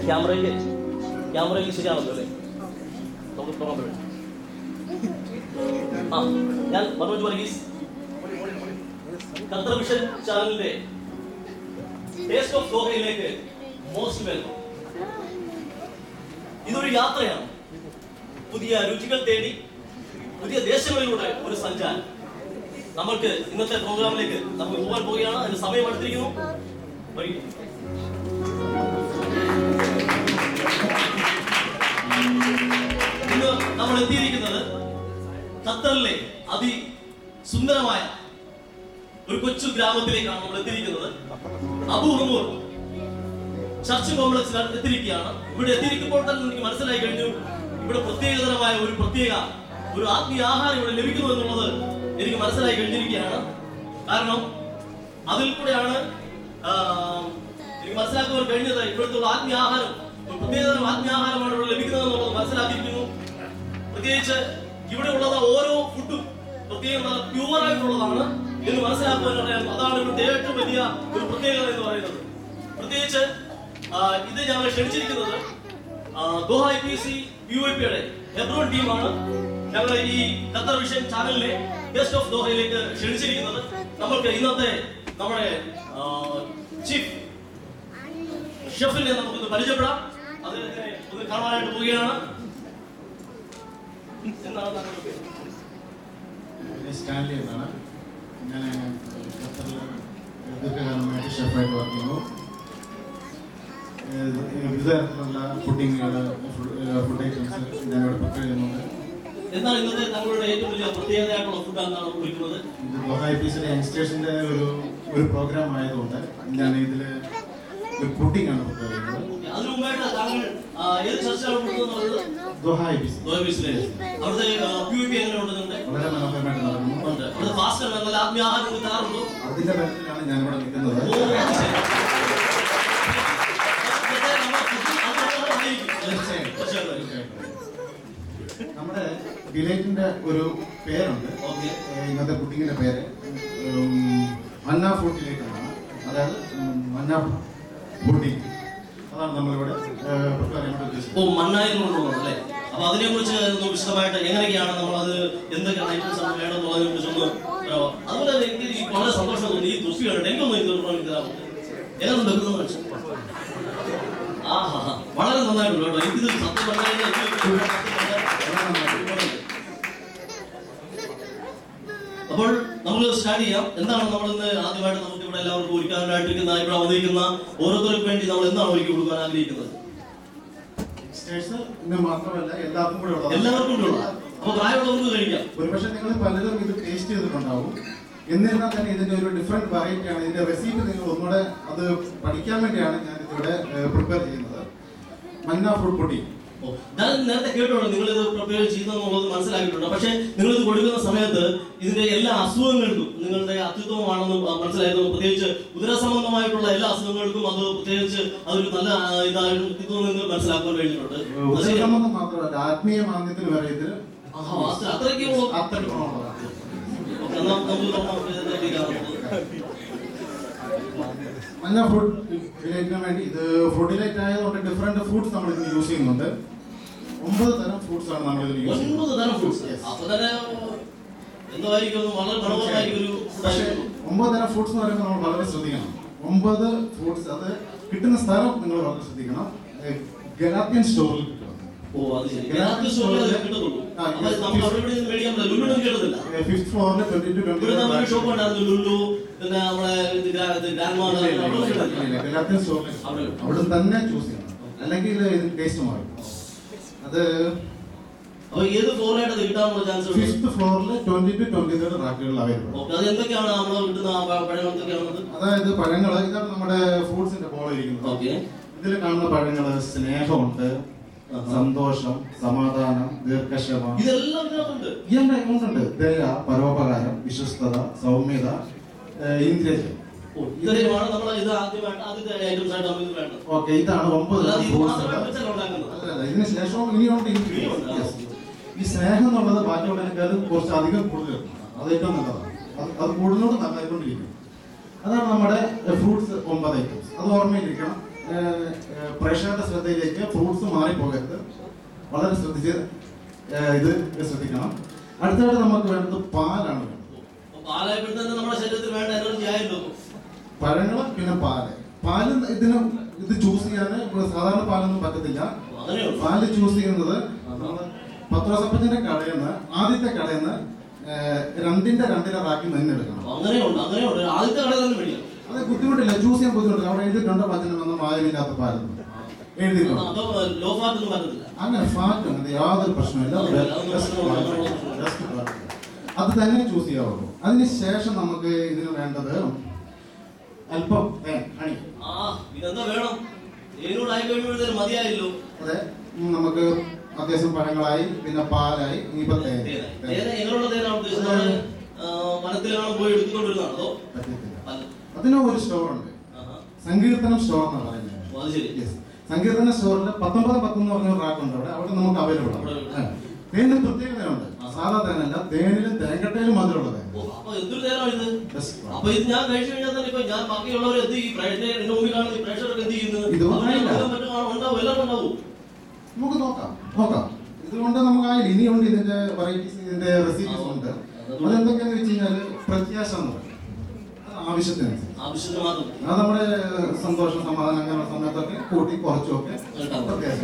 ക്യാമറയിൽ ക്യാമറയിൽ ശരിയാണല്ലോ അല്ലേ നമുക്ക് തുടങ്ങാൻ പറ്റും ആ ഞാൻ മനോജ് വർഗീസ് ഖത്തർ വിഷൻ ചാനലിന്റെ ടേസ്റ്റ് ഓഫ് ദോഹയിലേക്ക് മോസ്റ്റ് വെൽക്കം ഇതൊരു യാത്രയാണ് പുതിയ രുചികൾ തേടി പുതിയ ദേശങ്ങളിലൂടെ ഒരു സഞ്ചാരം നമ്മൾക്ക് ഇന്നത്തെ പ്രോഗ്രാമിലേക്ക് നമ്മൾ പോകാൻ പോവുകയാണ് അതിന് സമയം എടുത്തിരിക്കുന്നു വരൂ. ഇന്ന് നമ്മൾ എത്തിയിരിക്കുന്നത് ഖത്തറിലെ അതി സുന്ദരമായ ഒരു കൊച്ചു ഗ്രാമത്തിലേക്കാണ് നമ്മൾ എത്തിയിരിക്കുന്നത് അബൂഹമൂർ ചർച്ച് കോംപ്ലക്സിൽ എത്തിയിരിക്കുകയാണ് ഇവിടെ എത്തിയിരിക്കുമ്പോൾ തന്നെ എനിക്ക് മനസ്സിലായി കഴിഞ്ഞു ഇവിടെ പ്രത്യേകതരമായ ഒരു പ്രത്യേക ഒരു ആത്മീയ ആഹാരം ഇവിടെ ലഭിക്കുന്നു എന്നുള്ളത് എനിക്ക് മനസ്സിലായി കഴിഞ്ഞിരിക്കുകയാണ് കാരണം അതിൽ കൂടെയാണ് ആ, എനിക്ക് മനസ്സിലാക്കുവാൻ കഴിഞ്ഞത് ഇവിടുത്തെ ആത്മീയ ആഹാരം ഒരു പ്രത്യേകതരം ആത്മീയ ആഹാരമാണ് ഇവിടെ ലഭിക്കുന്നത് എന്നുള്ളത് മനസ്സിലാക്കിയിരിക്കുന്നു പ്രത്യേകിച്ച് ഇവിടെ ഉള്ളത് ഓരോ ഫുഡും പ്രത്യേകം നല്ല പ്യൂർ ആയിട്ടുള്ളതാണ് എന്ന് മനസ്സിലാക്കുവാൻ അറിയാം അതാണ് ഇവിടുത്തെ ഏറ്റവും വലിയ ഒരു പ്രത്യേകത എന്ന് പറയുന്നത് പ്രത്യേകിച്ച് ആ, ഇത് ഞങ്ങൾ ക്ഷണിച്ചിരിക്കുന്നത് ആ, Doha I P C U I പിയുടെ ഹെബ്രോൺ ടീമാണ് ഞങ്ങൾ ഈ ഖത്തർ വിഷൻ ചാനലിലെ ഗസ്റ്റ് ഓഫ് ദോഹയിലേക്ക് ക്ഷണിച്ചിരിക്കുന്നത് നമ്മൾക്ക് ഇന്നത്തെ നമ്മുടെ ചീഫ് ഷെഫിനെ നമുക്കൊന്ന് പരിചയപ്പെടാം അദ്ദേഹത്തിനെ ഒന്ന് കാണാനായിട്ട് പോവുകയാണ് എന്താണ് താങ്കളുടെ പേര് പിന്നെ സ്റ്റാൻലി എന്നാണ് ഞാൻ ഖത്തറിൽ ദീർഘകാലമായിട്ട് ഷെഫായിട്ട് വർക്ക് ചെയ്യുന്നു ഏഹ് വിവിധ തരത്തിലുള്ള പുഡിങ്ങുകൾ ഫുഡ് ഐറ്റംസ് ഞാനിവിടെ പ്രിപ്പയർ ചെയ്യുന്നുണ്ട് എന്താണ് ഇന്നത്തെ താങ്കളുടെ ഏറ്റവും വലിയ പ്രത്യേകതയായിട്ടുള്ള ഫുഡ് എന്താണ് വിളിക്കുന്നത് ഇത് ഗോഹ ഐ പി സിയുടെ യങ്സ്റ്റേഴ്സിൻ്റെ ഒരു ഒരു പ്രോഗ്രാം ആയതുകൊണ്ട് ഞാൻ ഇതിൽ ഒരു പുഡിംഗ് ആണ് പ്രിപ്പയർ ചെയ്യുന്നത് അതിനു മുമ്പായിട്ട് താങ്കൾ ആ, ഏത് ചർച്ചയാണ് കൊടുക്കുന്നത് ദോഹ ഐ പി സി ദോബീസിലെ അവിടുത്തെ പി പി എങ്ങനെ ഉണ്ടെന്നുണ്ട് വളരെ മനോഹരമായിട്ട് നടക്കുന്നു ഉണ്ട് അവിടുത്തെ ഫാസ്റ്റ് നല്ല ആത്മീയ ആഹാരം കിട്ടാറുണ്ടോ അതിൻ്റെ ബലത്തിലാണ് ഞാനിവിടെ നിൽക്കുന്നത് ഓ, ശരി. ഇന്നത്തെ നമ്മുടെ food അത് വളരെ നന്നായിരിക്കും. തീർച്ചയായും. തീർച്ചയായും. നമ്മുടെ ഡിലൈറ്റിന്റെ ഒരു പേരുണ്ട് ഓക്കെ ഏഹ് ഇന്നത്തെ പുഡിങ്ങിന്റെ പേര് ഉം, മന്ന ഫ്രൂട്ട് ഡിലൈറ്റ് എന്നാണ് അതായത് ഉം, മന്ന പുഡിങ് അതാണ് നമ്മളിവിടെ പ്രിപ്പയർ ചെയ്യാൻ ഓ ഉദ്ദേശിക്കുന്നത് മണ്ണായി കൊണ്ടുപോകണം അല്ലേ അപ്പൊ അതിനെ കുറിച്ച് ഒന്ന് വിശദമായിട്ട് എങ്ങനെയൊക്കെയാണ് നമ്മൾ അത് എന്തൊക്കെ ഐറ്റംസ് ആണ് വേണം എന്നുള്ളതിനെ കുറിച്ച് ഒന്ന് പറയാമോ? അതുപോലെ തന്നെ എനിക്ക് ഈ വളരെ സന്തോഷം തോന്നി ഈ തൊപ്പി കണ്ടിട്ട് എനിക്കൊന്ന് ഇത് പറഞ്ഞു തരാമോ എങ്ങനെ വെക്കുന്നത് മനസ്സിലായി ആഹാ വളരെ നന്നായിട്ടുണ്ട് കേട്ടോ എനിക്കിത് സത്യം പറഞ്ഞു കഴിഞ്ഞാൽ എനിക്ക് സത്യം പറഞ്ഞാൽ അപ്പോൾ നമ്മൾ സ്റ്റാർട്ട് ചെയ്യാം എന്താണ് നമ്മൾ ഇന്ന് ആദ്യമായിട്ട് നമുക്ക് ഇവിടെ എല്ലാവർക്കും ഒരുക്കാനായിട്ടിരിക്കുന്ന ഇവിടെ വന്നിരിക്കുന്ന ഓരോരുത്തർക്കും വേണ്ടി നമ്മൾ എന്താണ് ഒരുക്കി കൊടുക്കാൻ ആഗ്രഹിക്കുന്നത് സ്റ്റേഴ്സ് ഇന്ന് മാത്രമല്ല എല്ലാവർക്കും കൂടെ ഉള്ളത് എല്ലാവർക്കും ഉള്ള അപ്പൊ പ്രായമുള്ളവർക്ക് കഴിക്കാം ഒരുപക്ഷെ നിങ്ങൾ പലരും ഇത് ടേസ്റ്റ് ചെയ്തിട്ടുണ്ടാവും എന്നിരുന്നാൽ തന്നെ ഇതിന്റെ ഒരു ഡിഫറെന്റ് വെറൈറ്റി ആണ് ഇതിന്റെ റെസിപ്പി നിങ്ങൾ ഒന്നുകൂടെ അത് പഠിക്കാൻ വേണ്ടിയാണ് ഞാൻ ഇതിവിടെ പ്രിപ്പയർ ചെയ്യുന്നത് മന്ന ഫ്രൂട്ട് പുഡിംഗ് ഓ, ഞാൻ നേരത്തെ കേട്ടോളൂ നിങ്ങൾ ഇത് പ്രിപ്പയർ ചെയ്യുന്നത് മനസ്സിലാക്കിയിട്ടുണ്ട് പക്ഷേ നിങ്ങൾ ഇത് കൊടുക്കുന്ന സമയത്ത് ഇതിന്റെ എല്ലാ അസുഖങ്ങൾക്കും നിങ്ങളുടെ അത്യുത്തമമാണെന്ന് മനസ്സിലായത് പ്രത്യേകിച്ച് ഉദര സംബന്ധമായിട്ടുള്ള എല്ലാ അസുഖങ്ങൾക്കും അത് പ്രത്യേകിച്ച് അതൊരു നല്ല ആ, ഇതായിട്ട് അത്യുത്തമം നിങ്ങൾ മനസ്സിലാക്കാൻ കഴിഞ്ഞിട്ടുണ്ട് അത് ശരിയാ? ഉദരസംബന്ധം മാത്രമല്ല ആത്മീയ മാന്യത്തിൽ വരെ ഇത് ആഹാ, അത്ര- അത്രയ്ക്കും ഉള്ള- അത്രയ്ക്ക് ഗുണമുള്ളതാണ്. ഓക്കേ, എന്നാ നമുക്ക് നോക്കാം ഇതിലേക്ക് കടക്കാം. മഞ്ഞ ഫ്രൂട്ട് ഡിലൈറ്റിന് വേണ്ടി ഇത് ഫ്രൂട്ട് ഡിലൈറ്റ് ആയതുകൊണ്ട് ഡിഫറെന്റ് ഫ്രൂട്ട്സ് നമ്മൾ ഇതിന് യൂസ് ചെയ്യുന്നുണ്ട് ഒമ്പത് തരം ഫ്രൂട്ട്സ് ആണ് നമ്മൾ ഇതിൽ യൂസ് ഒൻപത് ചെയ്യുന്നത് തരം ഫ്രൂട്ട്സ് Yes. അപ്പൊ തന്നെ എന്തായിരിക്കും ഒന്ന് വളരെ മനോഹരമായിരിക്കും ഒരു പക്ഷേ ഒമ്പത് തരം ഫ്രൂട്ട്സ് എന്ന് പറയുമ്പോൾ നമ്മൾ വളരെ ശ്രദ്ധിക്കണം ഒമ്പത് ഫ്രൂട്ട്സ് അത് കിട്ടുന്ന സ്ഥലം നിങ്ങൾ വളരെ ശ്രദ്ധിക്കണം ഗലാത്തിയൻ സ്റ്റോറിൽ കിട്ടും ഓ അത് ശരി ഗ്രാഹക സ്റ്റോറിൽ അത് കിട്ടത്തുള്ളൂ ആ, അപ്പൊ yes. നമ്മൾ അവിടെ ഇവിടെ നിന്ന് മേടിക്കാൻ പറ്റില്ല ലുലുവിലൊന്നും കിട്ടത്തില്ല ഫിഫ്ത് ഫ്ലോറിൽ ട്വന്റി ടു ഇവിടെ നമ്മുടെ ഷോപ്പ് ട്വന്റി ഉണ്ടായിരുന്നു ലുലു പിന്നെ നമ്മളെ ഇത് ഗ്രാ- ഇത് ഗ്രാൻഡ്മാ അവിടെ കിട്ടത്തില്ല ഗലാത്തിയൻ സ്റ്റോറിൽ അവിടെ കിട്ടും. അവിടെ തന്നെ ചൂസ് ചെയ്യണം അല്ലെങ്കിൽ ഇതിന് ടേസ്റ്റ് മാറും അത് അപ്പൊ ഏത് ഫ്ലോറിലായിട്ട് അത് കിട്ടാനുള്ള ചാൻസ് ഉണ്ട് ഫിഫ്ത് ഫ്ലോറിൽ ട്വന്റി ടു ട്വന്റി തേർഡ് റാക്കുകളിൽ അവൈലബിൾ ഓക്കെ അത് എന്തൊക്കെയാണ് നമ്മൾ കിട്ടുന്ന ആ പ- പഴങ്ങൾ എന്തൊക്കെയാണത് അതായത് പഴങ്ങൾ ഇതാണ് നമ്മുടെ ഫ്രൂട്ട്സിന്റെ ബോൾ ഇരിക്കുന്നത് ഓക്കെ ഇതിൽ കാണുന്ന പഴങ്ങള് സ്നേഹമുണ്ട് ആഹാ. സന്തോഷം സമാധാനം ദീർഘക്ഷമ ഇതെല്ലാം ഇതിനകത്തുണ്ട് ഇയാളുടെ അക്കൗണ്ടുണ്ട് ദയ പരോപകാരം വിശ്വസ്തത സൗമ്യത ഏഹ്, ഇന്ദ്രിയം ഓ ഇത്രയുമാണ് നമ്മൾ ഇത് ആദ്യമായിട്ട് ആദ്യത്തെ ഐറ്റംസ് ആയിട്ട് നമ്മൾ ഇത് വേണ്ടത് ഓക്കെ ഇതാണ് ഒമ്പത് അല്ലാതെ ഇത് ഫ്രൂട്ട്സ് മാത്രമേ വെച്ചാൽ ഉണ്ടാക്കുന്നത് അല്ലല്ല ഇതിന് ശേഷവും ഇനിയുണ്ട് ഇനിയുണ്ട്. Yes. ഈ സ്നേഹം എന്നുള്ളത് ബാക്കിയുള്ളതിനേക്കാളും കുറച്ച് അധികം കൂടുതൽ അത് ഏറ്റവും നല്ലതാണ് അത് അത് കൂടുതലോട് നന്നായിക്കൊണ്ടിരിക്കും അതാണ് നമ്മുടെ ഫ്രൂട്ട്സ് ഒമ്പത് ഐറ്റംസ് അത് ഓർമ്മയിലിരിക്കണം ഏഹ്, ഏഹ്, പ്രേക്ഷകരുടെ ശ്രദ്ധയിലേക്ക് ഫ്രൂട്ട്സ് മാറിപ്പോകരുത് വളരെ ശ്രദ്ധിച്ച് ഏഹ്, ഇത് ശ്രദ്ധിക്കണം അടുത്തതായിട്ട് നമുക്ക് വേണ്ടത് പാലാണ് വേണ്ടത്. അപ്പൊ പാലായപ്പോഴത്തേന് നമ്മുടെ ശരീരത്തിൽ വേണ്ട എനർജി ആയല്ലോ പഴങ്ങൾ പിന്നെ പാല് പാല് ഇതിന് ഇത് ചൂസ് ചെയ്യാൻ സാധാരണ പാലൊന്നും പറ്റത്തില്ല അങ്ങനെയുള്ളൂ പാല് ചൂസ് ചെയ്യുന്നത് നമ്മള് പത്രോസപ്പത്തിന്റെ കടയിൽ നിന്ന് ആദ്യത്തെ കടയിൽ നിന്ന് ഏഹ്, രണ്ടിന്റെ രണ്ടിനെ റാക്കി തന്നെ എടുക്കണം അപ്പൊ അങ്ങനെയുണ്ട് അങ്ങനെയുണ്ട് ആദ്യത്തെ കടയിൽ തന്നെ മേടിക്കാം അത് ബുദ്ധിമുട്ടില്ല ചൂസ് ചെയ്യാൻ ബുദ്ധിമുട്ടില്ല അവിടെ എഴുതിയിട്ടുണ്ട് വചനമെന്ന് മായമില്ലാത്ത പാലെന്ന് എഴുതിയിട്ടുണ്ട് അപ്പൊ ലോ ഫാറ്റ് ഒന്നും പറ്റത്തില്ല അങ്ങനെ ഫാറ്റ് അങ്ങനെ യാതൊരു പ്രശ്നമില്ല അത് best quality. Best quality. അത് തന്നെ ചൂസ് ചെയ്യാവുള്ളൂ അതിന് ശേഷം നമുക്ക് ഇതിന് വേണ്ടത് അല്പം തേൻ, ഹണി ആ ഇതെന്താ വേണം തേനോട് ആയി കഴിയുമ്പോഴത്തേനും മതിയായല്ലോ അതെ ഉം, നമുക്ക് അത്യാവശ്യം പഴങ്ങളായി പിന്നെ പാലായി ഇനിയിപ്പോ തേൻ തേന തേൻ. തേന എങ്ങനെയുള്ള തേനാണ് ഉദ്ദേശിച്ചത് നമ്മള് ആ, വനത്തിലാണ് പോയി എടുത്തുകൊണ്ടിരുന്നതാണോ പറ്റത്തില്ല. അല്ല. അതിന് ഒരു സ്റ്റോർ ഉണ്ട് ആഹാ. സങ്കീർത്തനം സ്റ്റോർ എന്നാണ് പറയുന്നത് ഓ, അത് ശരി Yes. സങ്കീർത്തന സ്റ്റോറിൽ പത്തൊമ്പത് പത്ത് എന്ന് പറഞ്ഞ റാക്ക് ഉണ്ട് അവിടെ അവിടെ നമുക്ക് അവൈലബിൾ ആണ് അവിടെ ആ. തേനിന് പ്രത്യേകതയുണ്ട് സാധാ തേനല്ല തേനിലും തേങ്കട്ടയിലും മധുരമുള്ള തേൻ ഓ, അപ്പൊ എന്തൊരു തേനാണ് ഇത് Best quality. അപ്പൊ ഇത് ഞാൻ കഴിച്ചു കഴിഞ്ഞാൽ തന്നെ ഇപ്പൊ ഞാൻ ബാക്കിയുള്ളവർ എന്ത് ചെയ്യും പ്രേക്ഷകർ എന്റെ മുമ്പിൽ കാണുന്ന ഈ പ്രേക്ഷകരൊക്കെ എന്ത് ചെയ്യുന്നത് ഇത് അവർക്ക് ഉണ്ടായില്ല. വല്ലതും മറ്റും കാണും, ഉണ്ടാവും എല്ലാം ഉണ്ടാവും നമുക്ക് നോക്കാം നോക്കാം ഇതുകൊണ്ട് നമുക്ക് ആയില്ല ഇനിയുണ്ട് ഇതിന്റെ വെറൈറ്റീസ് ഇതിന്റെ റെസിപ്പീസ് ഉണ്ട് അതെന്തൊക്കെയാന്ന് വെച്ച് കഴിഞ്ഞാൽ പ്രത്യാശ എന്ന് പറയും അത് ആവശ്യത്തിനനുസരിച്ച് ആവശ്യത്തിന് മാത്രം അത് നമ്മുടെ സന്തോഷം സമാധാനം അങ്ങനെയുള്ള സമയത്തൊക്കെ കൂട്ടി കുറച്ചുമൊക്കെ ഉണ്ടാവും. പ്രത്യാശ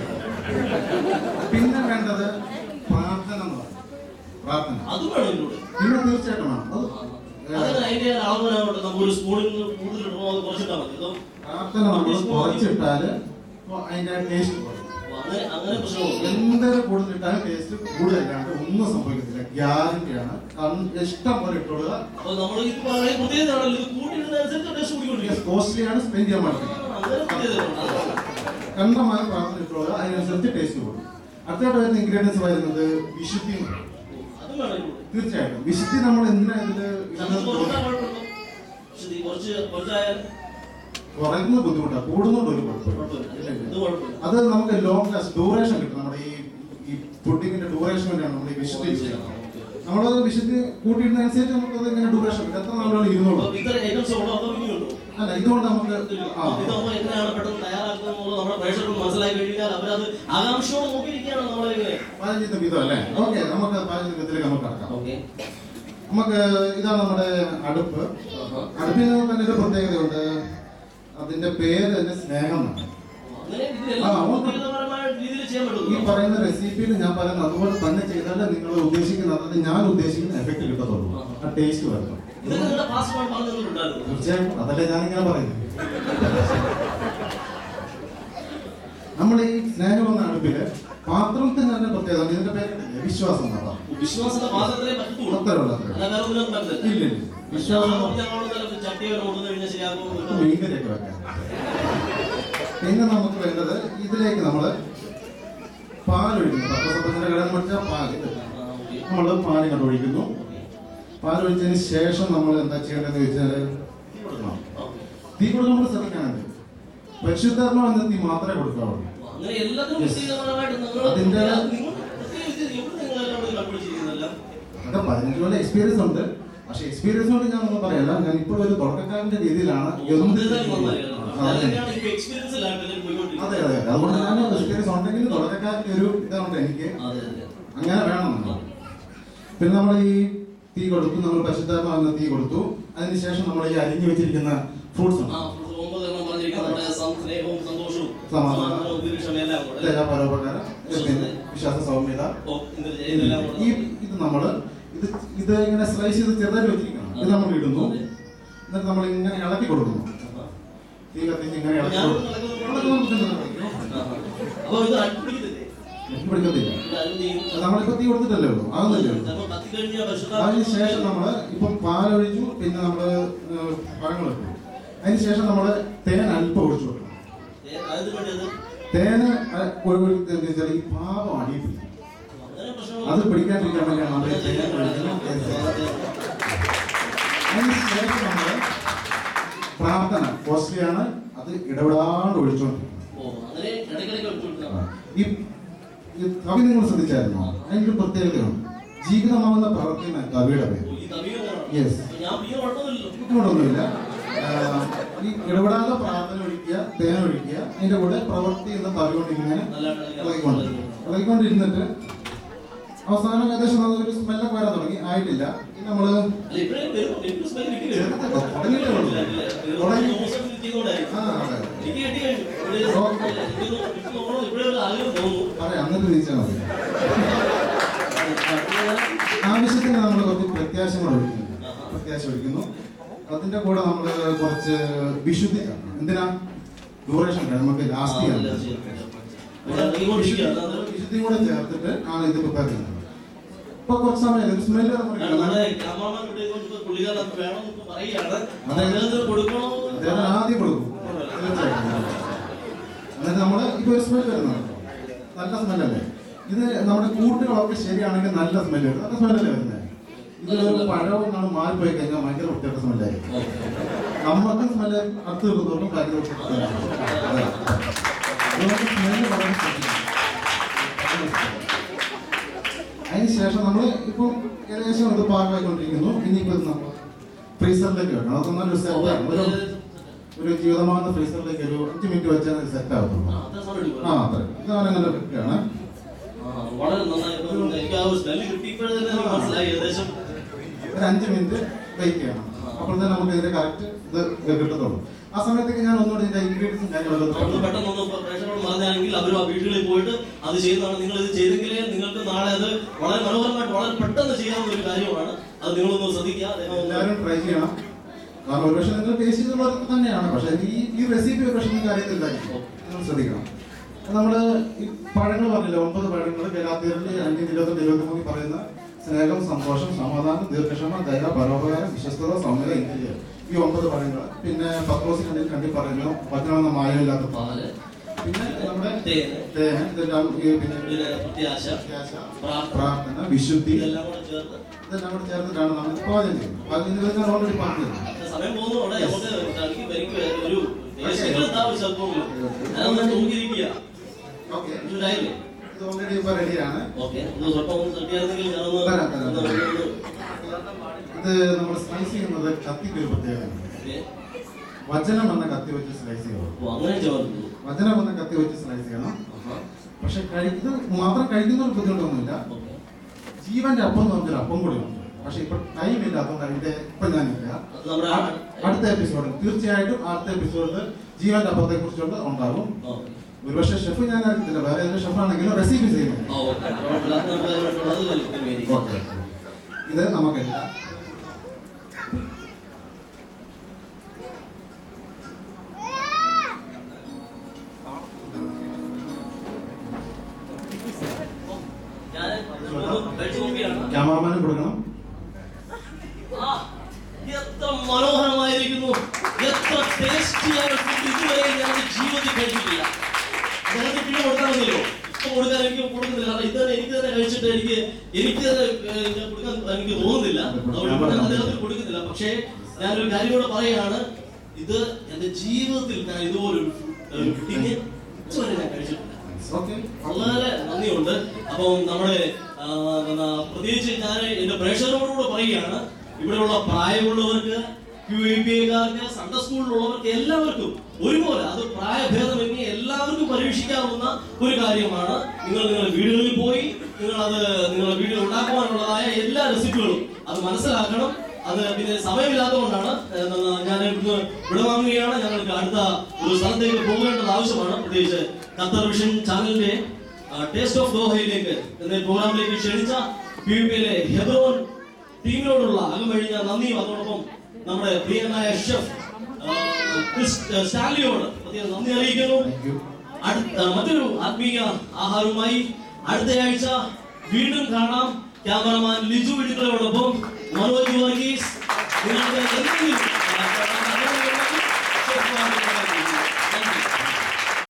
പിന്നെ വേണ്ടത് പ്രാർത്ഥന എന്ന് പറയും പ്രാർത്ഥന അതും വേണം ഇതിലൂടെ പിന്നെ തീർച്ചയായിട്ടും വേണം അത് അതിന് അതിന്റെ അളവിനാവട്ടെ നമുക്ക് ഒരു സ്പൂണിൽ നിന്ന് കൂടുതൽ ഇടണോ അത് കുറച്ചിട്ടാൽ മതി അതോ പ്രാർത്ഥന നമ്മൾ കുറച്ചിട്ടാല് അതിന്റെ ടേസ്റ്റ് കുറയും അപ്പൊ അങ്ങനെ അങ്ങനെ പ്രശ്നമുണ്ട് എന്തൊരു കൂടുതലിട്ടാലും ടേസ്റ്റ് കൂടുതലാണ്ട് ഒന്നും സംഭവിക്കത്തില്ല ഗ്യാരണ്ടിയാണ് കാരണം ഇഷ്ടം പോലെ ഇട്ടുകൊള്ളുക അപ്പൊ നമ്മൾ ഇത് പറയുന്ന പ്രത്യേകതയാണല്ലോ ഇത് കൂട്ടിയിടുന്നതനുസരിച്ച് ടേസ്റ്റ് കൂടിക്കൊണ്ടിരിക്കും കോസ്റ്റ്ലിയാണ് സ്പെൻഡ് ചെയ്യാൻ പാടില്ല അങ്ങനെ പ്രത്യേകതയുണ്ട് അതാണ്. കണ്ടമായ പ്രാർത്ഥന ഇട്ടുകൊള്ളുക അതിനനുസരിച്ച് ടേസ്റ്റ് കൂടും അടുത്തായിട്ട് വരുന്ന ഇൻഗ്രീഡിയൻസ് വരുന്നത് വിശുദ്ധി എന്ന് പറയും. അതും വേണം ഇതിലൂടെ തീർച്ചയായിട്ടും വിശുദ്ധി നമ്മൾ എന്തിനാ ഇതില് നമുക്ക് കുറച്ചാൽ ഇടുന്നത്? കുഴപ്പമില്ല പക്ഷെ ഇത് കുറച്ച് കുറച്ചായാൽ കുറയുന്നത് ബുദ്ധിമുട്ടാണ് കൂടുന്നതുകൊണ്ട് ഒരു കുഴപ്പമില്ല കുഴപ്പമില്ല ഇല്ല, ഇല്ല. ഇത് കുഴപ്പമില്ല അത് നമുക്ക് ലോങ് ലാസ്റ്റ് ഡ്യൂറേഷൻ കിട്ടും നമ്മുടെ ഈ ഈ പുഡിങ്ങിന്റെ ഡ്യൂറേഷൻ വേണ്ടിയാണ് നമ്മൾ ഈ വിശുദ്ധി യൂസ് ചെയ്യുന്നത് നമ്മളത് വിശുദ്ധി കൂട്ടിയിടുന്നതനുസരിച്ച് നമുക്കത് ഇങ്ങനെ ഡ്യൂറേഷൻ കിട്ടും എത്ര നാളുകൾ ഇരുന്നോളൂ അപ്പൊ ഇത്ര ഐറ്റംസ് ഉണ്ടോ അതോ ഇനിയുണ്ടോ അല്ല ഇതുകൊണ്ട് നമുക്ക് ആ ഇതാകുമ്പോൾ എങ്ങനെയാണ് പെട്ടെന്ന് തയ്യാറാക്കുന്നത് എന്നുള്ളത് നമ്മുടെ പ്രേക്ഷകർക്ക് മനസ്സിലായി കഴിഞ്ഞാൽ അവരത് ആകാംക്ഷയോടെ നോക്കിയിരിക്കുകയാണ് നമ്മളിങ്ങനെ പാചകത്തിന്റെ വിധം അല്ലേ ഓക്കെ നമുക്ക് പാചകത്തിന്റെ വിധത്തിലേക്ക് നമുക്ക് കടക്കാം ഓക്കെ നമുക്ക് ഇതാണ് നമ്മുടെ അടുപ്പ് അടുപ്പിന് തന്നെ ഒരു പ്രത്യേകതയുണ്ട് അതിന്റെ പേര് തന്നെ സ്നേഹം എന്നാണ് അങ്ങനെ ആ, ഇതിലെല്ലാം ഓക്കെ. ഉപയോഗപരമായ രീതിയിൽ ചെയ്യാൻ ഈ പറ്റും പറയുന്ന റെസിപ്പിയിൽ ഞാൻ പറയുന്നത് അതുപോലെ തന്നെ ചെയ്താലേ നിങ്ങൾ ഉദ്ദേശിക്കുന്ന അതായത് ഞാൻ ഉദ്ദേശിക്കുന്ന എഫക്ട് കിട്ടത്തുള്ളൂ ആ ടേസ്റ്റ് വരണം ഇതൊക്കെ നിങ്ങളുടെ പാസ്പോർട്ട് പറഞ്ഞു തന്നിട്ടുണ്ടായിരുന്നു തീർച്ചയായും അതല്ലേ ഞാനിങ്ങനെ പറയുന്നത് നമ്മൾ ഈ സ്നേഹം എന്ന അടുപ്പില് പാത്രത്തിന് തന്നെ പ്രത്യേകത ഇതിന്റെ പേര് വിശ്വാസം എന്നാണ് വിശ്വാസത്തെ പാത്രത്തിലേ പറ്റത്തുള്ളൂ അത്രേ ഉള്ളൂ അത്രേ അല്ല വേറെ ഒന്നും പറ്റത്തില്ല ഇല്ല ഇല്ല വിശ്വാസം ഞങ്ങളോട് ചിലപ്പോൾ ചട്ടി വരെ കൊണ്ടുവന്ന് കഴിഞ്ഞാൽ ശരിയാകും മീൻകറിയൊക്കെ വെക്കാം പിന്നെ നമുക്ക് വേണ്ടത് ഇതിലേക്ക് നമ്മൾ പാലൊഴിക്കുന്നു തപ്പസപ്പത്തിന്റെ കടന്ന് പഠിച്ച പാല് നമ്മൾ പാല് കണ്ട് ഒഴിക്കുന്നു പാൽ ഒഴിച്ചതിന് ശേഷം നമ്മൾ എന്താ ചെയ്യേണ്ടതെന്ന് വെച്ചാൽ തീ കൊടുക്കണം തീ കൊടുക്കുമ്പോൾ ശ്രദ്ധിക്കാനുണ്ട് പരിശുദ്ധാത്മാവ് എന്ന തീ മാത്രമേ കൊടുക്കാവുള്ളൂ അങ്ങനെ എല്ലാത്തിനും Yes. വ്യക്തിഗതപരമായിട്ട് നിങ്ങൾ അതിന്റെ- നിങ്ങൾ പ്രത്യേകിച്ച് എവിടെ നിങ്ങളെല്ലാം കൂടി കണ്ടുപിടിച്ചിരിക്കുന്നതെല്ലാം അതൊക്കെ പതിനഞ്ച് കൊല്ലം എക്സ്പീരിയൻസ് ഉണ്ട് പക്ഷെ എക്സ്പീരിയൻസ് കൊണ്ട് ഞാൻ ഒന്നും പറയല്ല ഞാൻ ഇപ്പോൾ ഒരു തുടക്കക്കാരന്റെ രീതിയിലാണ് എന്ത് ചെയ്യുന്നത്. ആ, അതെ. അതെ അതെ അതുകൊണ്ട് ഞാൻ എക്സ്പീരിയൻസ് ഉണ്ടെങ്കിൽ തുടക്കക്കാരന്റെ ഒരു ഇതുണ്ട് എനിക്ക് അങ്ങനെ വേണം നമ്മൾ പിന്നെ നമ്മൾ ഈ തീ കൊടുത്തു നമ്മൾ പരിശുദ്ധാത്മാവിന് തീ കൊടുത്തു അതിനുശേഷം നമ്മൾ ഈ അരിഞ്ഞു വെച്ചിരിക്കുന്ന ഫ്രൂട്ട്സ് ഉണ്ട് സമാധാനം. ദയ, പരോപകാരം പിന്നെ വിശ്വാസ സൗമ്യത ഈ ഇത് നമ്മൾ ഇത് ഇത് ഇങ്ങനെ സ്ലൈസ് ചെയ്ത് ചെറുതായിട്ട് വെച്ചിരിക്കണം ഇത് നമ്മൾ ഇടുന്നു എന്നിട്ട് നമ്മൾ ഇങ്ങനെ ഇളക്കി കൊടുക്കുന്നു തീ കത്തിച്ച് ഇങ്ങനെ ഇളക്കി ഞാൻ കൊടുക്കുന്നു. ഇളക്കി കൊടുക്കുന്നത് അപ്പൊ ഇത് അടുപ്പിടിക്കത്തില്ലേ എനിക്ക് പിടിക്കത്തില്ല ഇത് അരുന്ന് ഈ- നമ്മളിപ്പോ തീ കൊടുത്തിട്ടല്ലേ ഉള്ളൂ ആകുന്നില്ലേ ഉള്ളൂ ചിലപ്പോ കത്തിക്കഴിഞ്ഞാൽ പരിശുദ്ധ അതിന് ശേഷം നമ്മൾ ഇപ്പം പാലൊഴിച്ചു പിന്നെ നമ്മൾ പഴങ്ങൾ ഇട്ടു അതിന് ശേഷം നമ്മൾ തേൻ അല്പം ഒഴിച്ചു കൊടുക്കണം ഏ, അതിന് വേണ്ടി അത് തേന് അ- ഒഴിച്ച് എന്താ വെച്ചാൽ ഈ പാപം അടിയിൽ പിടിക്കും അങ്ങനെ പ്രശ്നങ്ങൾ അത് പിടിക്കാണ്ടിരിക്കാൻ വേണ്ടിയാണ് നമ്മൾ ഈ തേൻ ഒഴിക്കുന്നത് അതിന് ശേഷം നമ്മൾ പ്രാർത്ഥന കോസ്റ്റ്ലിയാണ് അത് ഇടപെടാണ്ട് ഒഴിച്ചുകൊണ്ടിരിക്കും ഓ അങ്ങനെ ഇടയ്ക്കിടയ്ക്ക് ഒഴിച്ചു കൊടുക്കണം ഈ ഈ കവി നിങ്ങൾ ശ്രദ്ധിച്ചായിരുന്നോ അതിൻ്റെ ഒരു പ്രത്യേകതയുണ്ട് ജീവിതമാവുന്ന പ്രവർത്തന കവിയുടെ പേര് ഓ, ഈ തമിഴ് വേണം. Yes. അപ്പൊ ഞാൻ പിയ കുഴപ്പമില്ലല്ലോ ബുദ്ധിമുട്ടൊന്നുമില്ല ആ, ഈ ഇടപെടാതെ പ്രാർത്ഥന ഒഴിക്കുക തേൻ ഒഴിക്കുക അതിന്റെ കൂടെ പ്രവൃത്തി എന്ന തലകൊണ്ട് ഇങ്ങനെ ഇളകിക്കൊണ്ട് ഇളകിക്കൊണ്ടിരുന്നിട്ട് അവസാനം ഏകദേശം നമുക്ക് ഒരു സ്മെല്ലൊക്കെ വരാൻ തുടങ്ങി ആയിട്ടില്ല ഇനി നമ്മള് അല്ല, ഇപ്പഴേ വരും. എനിക്ക് smell കിട്ടി വരും. തുടങ്ങിയിട്ടേ ഉള്ളൂ. ഇല്ല, ഇല്ല. ഇത് തുടങ്ങി. തോമസ് ചെയ്തുകൊണ്ടായിരിക്കും. ആ അതെ എനിക്ക് കിട്ടി കഴിഞ്ഞു. ഇവിടെ ഒരു- എനിക്ക് തോന്നുന്നു- എനിക്ക് തോന്നുന്നു ഇപ്പഴേ ഒരു ആഗ്രഹം തോന്നുന്നു. പറയാം എന്നിട്ട് തിരിച്ചാൽ മതി ആവശ്യത്തിന് നമ്മൾ കുറച്ച് പ്രത്യാശകൾ ഒഴിക്കുന്നു പ്രത്യാശ ഒഴിക്കുന്നു അതിന്റെ കൂടെ നമ്മൾ കുറച്ച് വിശുദ്ധി ചേർക്കണം. എന്തിനാ ഡ്യൂറേഷൻ നമുക്ക് ലാസ്റ്റ് ചെയ്യാൻ ഇവിടെ ഇറങ്ങിക്കൊണ്ടിരിക്കുകയാണ്. അത് വിശുദ്ധി കൂടെ ചേർത്തിട്ട് ആണ് ഇത് പ്രിപ്പയർ ചെയ്യുന്നത് ഇപ്പൊ കുറച്ച് സമയം ഒരു സ്മെല്ല് നമുക്ക് കാരണം നമ്മുടെ ക്യാമറമാൻ ഇവിടെ ഇരുന്നുകൊണ്ട് പുള്ളിക്കാരൻ അത് വേണമെന്ന് പറയുകയാണ്. അതെ. അദ്ദേഹത്തിന് കൊടുക്കണോ? അദ്ദേഹത്തിന് ആദ്യം കൊടുക്കും തീർച്ചയായിട്ടും എന്നിട്ട് നമ്മൾ ഇപ്പൊ ഒരു സ്മെല്ല് വരുന്നുണ്ട് നല്ല സ്മെല്ലല്ലേ ഇത് നമ്മുടെ കൂട്ടുകളൊക്കെ ശരിയാണെങ്കിൽ നല്ല സ്മെല്ല് വരും നല്ല സ്മെല്ലല്ലേ വരുന്നത് ഇത് ഒരു പഴം എന്നാണ് മാറിപ്പോയി കഴിഞ്ഞാൽ ഭയങ്കര വൃത്തിയായിട്ട് സ്മെല്ലായിരിക്കും നമുക്ക് സ്മെല്ല് അടുത്ത് തോറും ഭയങ്കര വൃത്തിയായിരിക്കും അതെ. അതുകൊണ്ട് സ്മെല്ല് വളരെ ശ്രദ്ധിക്കണം. അതിന് ശേഷം നമ്മൾ ഇപ്പം ഏകദേശം ഇത് പാകമായിക്കൊണ്ടിരിക്കുന്നു ഇനിയിപ്പോൾ നമ്മൾ ഫ്രീസറിലേക്ക് വെക്കണം അതൊക്കെ നല്ലൊരു സെറ്റാണ് ഒരു ഒരു ജീവിതമാകുന്ന ഫ്രീസറിലേക്ക് ഒരു അഞ്ച് മിനിറ്റ് വെച്ചാൽ സെറ്റ് ആകത്തുള്ളൂ ആ, അത്ര സമയം എടുക്കും. ആ അതെ ഇതാണ് അങ്ങനെ വെക്കുകയാണ് ആ, വളരെ നന്നായി ഇപ്പം എനിക്ക് ആ ഒരു സ്മെല്ല് കിട്ടിയപ്പോഴേ തന്നെ എനിക്ക് മനസ്സിലായി ഏകദേശം ഒരു അഞ്ച് മിനിറ്റ് വെയിറ്റ് ചെയ്യണം അപ്പോൾ തന്നെ നമുക്ക് ഇതിന്റെ കറക്റ്റ് ഇത് കിട്ടത്തുള്ളൂ ആ സമയത്തേക്ക് ഞാൻ ഒന്നുകൂടി ഇതിന്റെ ഇൻഗ്രീഡിയൻസും കാര്യങ്ങളൊക്കെ നമ്മൾ നോക്കും. പെട്ടെന്ന് ഒന്ന് പ്രേക്ഷകരോട് പറഞ്ഞാണെങ്കിൽ അവർ ആ വീടുകളിൽ പോയിട്ട് അത് ചെയ്യുന്നതാണ് നിങ്ങൾ ഇത് ചെയ്തെങ്കിലേ നിങ്ങൾക്ക് നാളെ അത് വളരെ മനോഹരമായിട്ട് വളരെ പെട്ടെന്ന് ചെയ്യാവുന്ന ഒരു കാര്യമാണ് അത് നിങ്ങളൊന്ന് ശ്രദ്ധിക്കുക അദ്ദേഹം ഒന്ന് എല്ലാവരും ട്രൈ ചെയ്യണം കാരണം ഒരുപക്ഷെ നിങ്ങൾ ടേസ്റ്റ് ചെയ്തുള്ളവർക്ക് തന്നെയാണ് പക്ഷേ ഈ ഈ റെസിപ്പി ഒരുപക്ഷെ നിങ്ങൾക്ക് അറിയത്തില്ലായിരിക്കും നിങ്ങൾ ശ്രദ്ധിക്കണം നമ്മൾ ഈ പഴങ്ങൾ പറഞ്ഞില്ല ഒമ്പത് പഴങ്ങൾ ഗലാത്തിയറിൽ അഞ്ച് ഇരുപത്തെട്ട് ഇരുപത്തി പറയുന്ന സ്നേഹം സന്തോഷം സമാധാനം ദീർഘക്ഷമ ദയ പരോപകാരം വിശ്വസ്തത സൗമ്യത ഇന്ത്യ ഈ ഒമ്പത് പഴങ്ങൾ പിന്നെ പത്രോസ് കണ്ടിൽ കണ്ടി പറയുന്നു വചനമെന്ന മായമില്ലാത്ത പാല് പിന്നെ നമ്മുടെ തേന്, തേന് ഇതെല്ലാം ഈ പിന്നെ പിന്നെ പ്രത്യാശ പ്രത്യാശ, പ്രാർത്ഥന പ്രാർത്ഥന വിശുദ്ധി ഇതെല്ലാം കൂടെ ചേർത്ത് ഇതെല്ലാം കൂടെ ചേർത്തിട്ടാണ് നമ്മൾ പാചകം ചെയ്യുന്നത് പാചകം ചെയ്യുന്നത് ഞാൻ ഓൾറെഡി പറഞ്ഞു സമയം പോകുന്നതോടെ നമുക്ക് എനിക്ക് എനിക്ക് ഒരു ടേസ്റ്റുകൾ ഉണ്ടാവും ചിലപ്പോൾ ഞാനൊന്ന് നോക്കിയിരിക്കുക ഓക്കെ ഉണ്ടായില്ലേ ഇത് ഓൾറെഡി ഇപ്പൊ റെഡിയാണ് ഓക്കെ ഒന്ന് സ്വല്പം ഒന്ന് തട്ടിയായിരുന്നെങ്കിൽ ഞാനൊന്ന് തരാം, തരാം. ഒന്ന് ഒന്ന് ഇത് നമ്മൾ സ്ലൈസ് ചെയ്യുന്നത് കത്തിക്ക് ഒരു പ്രത്യേകതയാണ് ഓക്കെ. വചനം എന്ന കത്തി വെച്ച് സ്ലൈസ് ചെയ്യണം ഓ, അങ്ങനെ ചേർന്നു വചനം എന്ന കത്തി വെച്ച് സ്ലൈസ് ചെയ്യണം പക്ഷെ കഴിക്കുന്നത് മാത്രം കഴിക്കുന്ന ഒരു ബുദ്ധിമുട്ടൊന്നുമില്ല ഓക്കെ ജീവന്റെ അപ്പം എന്ന് പറഞ്ഞൊരു അപ്പം കൂടി ഉണ്ട് പക്ഷെ ഇപ്പൊ ടൈം ഇല്ലാത്തതുകൊണ്ട് അതിന്റെ ഇപ്പൊ ഞാനില്ല അത് നമ്മുടെ അ- അടുത്ത എപ്പിസോഡ് തീർച്ചയായിട്ടും അടുത്ത എപ്പിസോഡിൽ ജീവന്റെ അപ്പത്തെ കുറിച്ചുള്ള ഉണ്ടാകും ഓക്കെ ഒരുപക്ഷെ ഷെഫ് ഞാൻ അറിയത്തില്ല വേറെ ഏതൊരു ഷെഫാണെങ്കിലും റെസിപ്പി ചെയ്യുന്നത് ആ, ഓക്കെ. കുഴപ്പമില്ല. അത് നമുക്ക് അതിനകത്തുള്ളത് വലിക്കും. ഓക്കെ ഇത് നമുക്കില്ല ഞാൻ ഒന്ന് കഴിച്ച് നോക്കിയാണ്. ക്യാമറമാനും കൊടുക്കണം ആ, എത്ര മനോഹരമായിരിക്കുന്നു എത്ര ടേസ്റ്റിയായ ഫുഡ് ഇതുവരെ ഞാൻ എൻ്റെ ജീവിതത്തിൽ കഴിച്ചിട്ടില്ല നിങ്ങൾക്ക് പിന്നെ കൊടുക്കാൻ മതിയല്ലോ ഇപ്പൊ കൊടുക്കാൻ എനിക്ക് കൊടുക്കുന്നില്ല കാരണം ഇത് തന്നെ എനിക്ക് തന്നെ കഴിച്ചിട്ട് എനിക്ക് എനിക്ക് തന്നെ ഏഹ്, ഞാൻ കൊടുക്കാൻ എനിക്ക് തോന്നുന്നില്ല അതുകൊണ്ട് ഞാൻ അദ്ദേഹത്തിന് കൊടുക്കുന്നില്ല പക്ഷേ ഞാനൊരു കാര്യം കൂടെ പറയുകയാണ് ഇത് എൻ്റെ ജീവിതത്തിൽ ഞാൻ ഇതുപോലൊരു ഒരു ഫുഡിനെ ഇതുവരെ ഞാൻ കഴിച്ചിട്ടില്ല ഓക്കെ വളരെ നന്ദിയുണ്ട് അപ്പം നമ്മുടെ ആ, എന്നാ, പ്രത്യേകിച്ച് ഞാൻ എന്റെ പ്രേക്ഷകരോടുകൂടെ പറയുകയാണ് ഇവിടെയുള്ള പ്രായമുള്ളവർക്ക് ക്യു ഐ പി കാർക്ക് സൺഡേ സ്കൂളിലുള്ളവർക്ക് എല്ലാവർക്കും ഒരുപോലെ അത് പ്രായഭേദമന്യേ എല്ലാവർക്കും പരീക്ഷിക്കാവുന്ന ഒരു കാര്യമാണ് നിങ്ങൾ നിങ്ങളുടെ വീടുകളിൽ പോയി നിങ്ങൾ അത് നിങ്ങളുടെ വീട്ടിൽ ഉണ്ടാക്കുവാനുള്ളതായ എല്ലാ റെസിപ്പികളും അത് മനസ്സിലാക്കണം അത് പിന്നെ സമയമില്ലാത്തതുകൊണ്ടാണ് എന്നാ, ഞാൻ ഇവിടുന്ന് വിടവാങ്ങുകയാണ് ഞങ്ങൾക്ക് അടുത്ത ഒരു സ്ഥലത്തേക്ക് പോകേണ്ടത് ആവശ്യമാണ് പ്രത്യേകിച്ച് ഖത്തർ വിഷൻ ചാനലിന്റെ ടേസ്റ്റ് ഓഫ് ദോഹയിലേക്ക് എന്ന പ്രോഗ്രാമിലേക്ക് ക്ഷണിച്ച പി പിയിലെ ഹെബ്രോൻ ടീമിനോടുള്ള അകമഴിഞ്ഞ നന്ദിയും അതോടൊപ്പം നമ്മുടെ പ്രിയനായ ഷെഫ് സ്റ്റാലിയോട് പ്രത്യേകം നന്ദി അറിയിക്കുന്നു താങ്ക് യു അടുത്ത മറ്റൊരു ആത്മീയ ആഹാരവുമായി അടുത്തയാഴ്ച വീണ്ടും കാണാം ക്യാമറമാൻ ലിജു ഇടുക്കളോടൊപ്പം മനോജ് വർഗീസ് നിങ്ങൾക്ക് എന്തെങ്കിലും